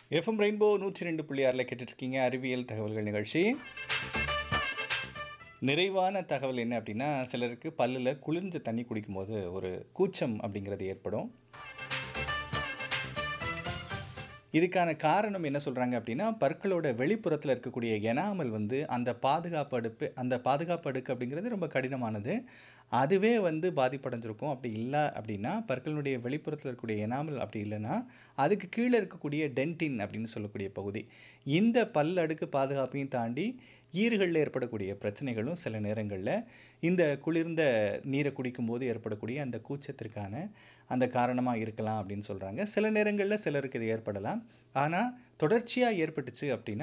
FM rainbow நூற்றி ரெண்டு புள்ளி ஆறில் கேட்டுட்ருக்கீங்க அறிவியல் தகவல்கள் நிகழ்ச்சி நிறைவான தகவல் என்ன அப்படின்னா சிலருக்கு பல்லில் குளிர்ந்த தண்ணி குடிக்கும்போது ஒரு கூச்சம் அப்படிங்கிறது ஏற்படும் இதுக்கான காரணம் என்ன சொல்கிறாங்க அப்படின்னா பற்களோட வெளிப்புறத்தில் இருக்கக்கூடிய எனாமல் வந்து அந்த பாதுகாப்பு அடுப்பு அந்த பாதுகாப்பு அடுக்கு அப்படிங்கிறது ரொம்ப கடினமானது அதுவே வந்து பாதிப்படைஞ்சிருக்கும் அப்படி இல்லை அப்படின்னா பற்களினுடைய வெளிப்புறத்தில் இருக்கக்கூடிய எனாமல் அப்படி இல்லைன்னா அதுக்கு கீழே இருக்கக்கூடிய டென்டின் அப்படின்னு சொல்லக்கூடிய பகுதி இந்த பல் அடுக்கு பாதுகாப்பையும் தாண்டி ஈறுகளில் ஏற்படக்கூடிய பிரச்சனைகளும் சில நேரங்களில் இந்த குளிர்ந்த நீரை குடிக்கும்போது ஏற்படக்கூடிய அந்த கூச்சத்திற்கான அந்த காரணமாக இருக்கலாம் அப்படின்னு சொல்கிறாங்க சில நேரங்களில் சிலருக்கு இது ஏற்படலாம் ஆனால் தொடர்ச்சியாக ஏற்பட்டுச்சு அப்படின்னா